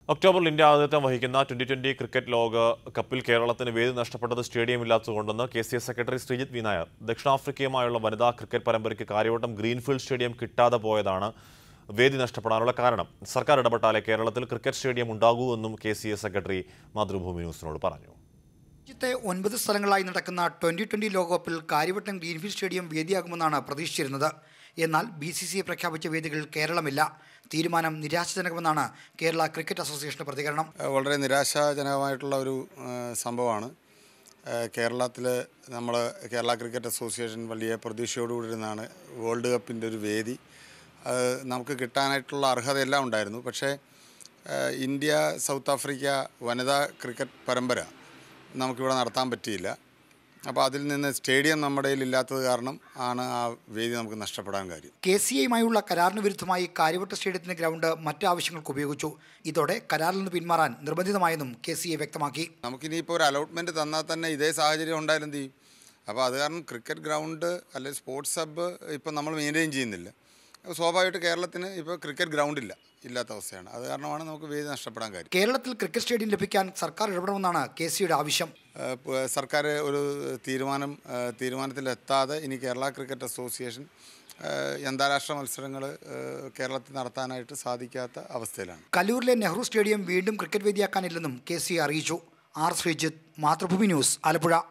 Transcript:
ഒക്ടോബറിൽ ഇന്ത്യ ആതിഥ്യം വഹിക്കുന്ന twenty twenty cricket ലോക കപ്പിൽ കേരളത്തിന് വേദി നഷ്ടപ്പെട്ടത് സ്റ്റേഡിയം ഇല്ലാത്തതുകൊണ്ടെന്ന് K C S secretary Sreejith V Nair ദക്ഷിണാഫ്രിക്കയുമായുള്ള വനിതാ ക്രിക്കറ്റ് പരമ്പരയ്ക്ക് കാര്യവട്ടം ഗ്രീൻഫീൽഡ് സ്റ്റേഡിയം കിട്ടാതെ പോയതാണ് വേദി നഷ്ടപ്പെടാനുള്ള കാരണം സർക്കാർ ഇടപെട്ടാലേ കേരളത്തിൽ ക്രിക്കറ്റ് സ്റ്റേഡിയം ഉണ്ടാകൂ എന്നും K C S secretary Mathrubhumi ന്യൂസിനോട് പറഞ്ഞു രാജ്യത്തെ ഒൻപത് സ്ഥലങ്ങളായി നടക്കുന്ന ട്വന്റി ട്വന്റി ലോകകപ്പിൽ കാര്യവട്ടം ഗ്രീൻഫീൽഡ് സ്റ്റേഡിയം വേദിയാകുമെന്നാണ് പ്രതീക്ഷിച്ചിരുന്നത് എന്നാൽ ബി സി സി പ്രഖ്യാപിച്ച വേദികൾ കേരളമില്ല തീരുമാനം നിരാശാജനകമെന്നാണ് കേരള ക്രിക്കറ്റ് അസോസിയേഷന്റെ പ്രതികരണം ഏഹ് വളരെ നിരാശാജനകമായിട്ടുള്ള ഒരു ഏഹ് സംഭവമാണ് കേരളത്തിൽ നമ്മൾ കേരള ക്രിക്കറ്റ് അസോസിയേഷൻ വലിയ പ്രതീക്ഷയോടുകൂടി ഇരുന്നാണ് വേൾഡ് കപ്പിൻ്റെ ഒരു വേദി അത് നമുക്ക് കിട്ടാനായിട്ടുള്ള അർഹതയെല്ലാം ഉണ്ടായിരുന്നു പക്ഷേ ഏഹ് ഇന്ത്യ സൗത്ത് ആഫ്രിക്ക വനിതാ ക്രിക്കറ്റ് പരമ്പര നമുക്കിവിടെ നടത്താൻ പറ്റിയില്ല അപ്പോൾ അതിൽ നിന്ന് സ്റ്റേഡിയം നമ്മുടെ കയ്യിൽ ഇല്ലാത്തത് കാരണം ആണ് ആ വേദി നമുക്ക് നഷ്ടപ്പെടാൻ കാര്യം കെ സി ഐയുമായുള്ള കരാറിന് വിരുദ്ധമായി കാര്യവട്ട സ്റ്റേഡിയത്തിന്റെ ഗ്രൗണ്ട് മറ്റ് ആവശ്യങ്ങൾക്ക് ഉപയോഗിച്ചു ഇതോടെ കരാറിൽ നിന്ന് പിന്മാറാൻ നിർബന്ധിതമായെന്നും കെ സി ഐ വ്യക്തമാക്കി നമുക്കിനിയിപ്പോൾ ഒരു അലോട്ട്മെൻറ്റ് തന്നാൽ തന്നെ ഇതേ സാഹചര്യം ഉണ്ടായാലും എന്ത് ചെയ്യും അപ്പോൾ അത് കാരണം ക്രിക്കറ്റ് ഗ്രൗണ്ട് അല്ലെങ്കിൽ സ്പോർട്സ് ഹബ്ബ് ഇപ്പം നമ്മൾ മെയിൻറ്റെയിൻ ചെയ്യുന്നില്ല അപ്പോൾ സ്വാഭാവികമായിട്ട് കേരളത്തിന് ഇപ്പോൾ ക്രിക്കറ്റ് ഗ്രൗണ്ട് ഇല്ല ഇല്ലാത്ത അവസ്ഥയാണ് അത് കാരണമാണ് നമുക്ക് വേദി നഷ്ടപ്പെടാൻ കാര്യം കേരളത്തിൽ ക്രിക്കറ്റ് സ്റ്റേഡിയം ലഭിക്കാൻ സർക്കാർ ഇടപെടണമെന്നാണ് കെ സിയുടെ ആവശ്യം ഏഹ് പ- സർക്കാർ ഒരു തീരുമാനം ഏഹ് തീരുമാനത്തിലെത്താതെ ഇനി കേരള ക്രിക്കറ്റ് അസോസിയേഷൻ ഏഹ് അന്താരാഷ്ട്ര മത്സരങ്ങൾ കേരളത്തിൽ നടത്താനായിട്ട് സാധിക്കാത്ത അവസ്ഥയിലാണ് കല്ലൂരിലെ നെഹ്റു സ്റ്റേഡിയം വീണ്ടും ക്രിക്കറ്റ് വേദിയാക്കാനില്ലെന്നും കെ സി അറിയിച്ചു ആർ ശ്രീജിത്ത് മാതൃഭൂമി ന്യൂസ് ആലപ്പുഴ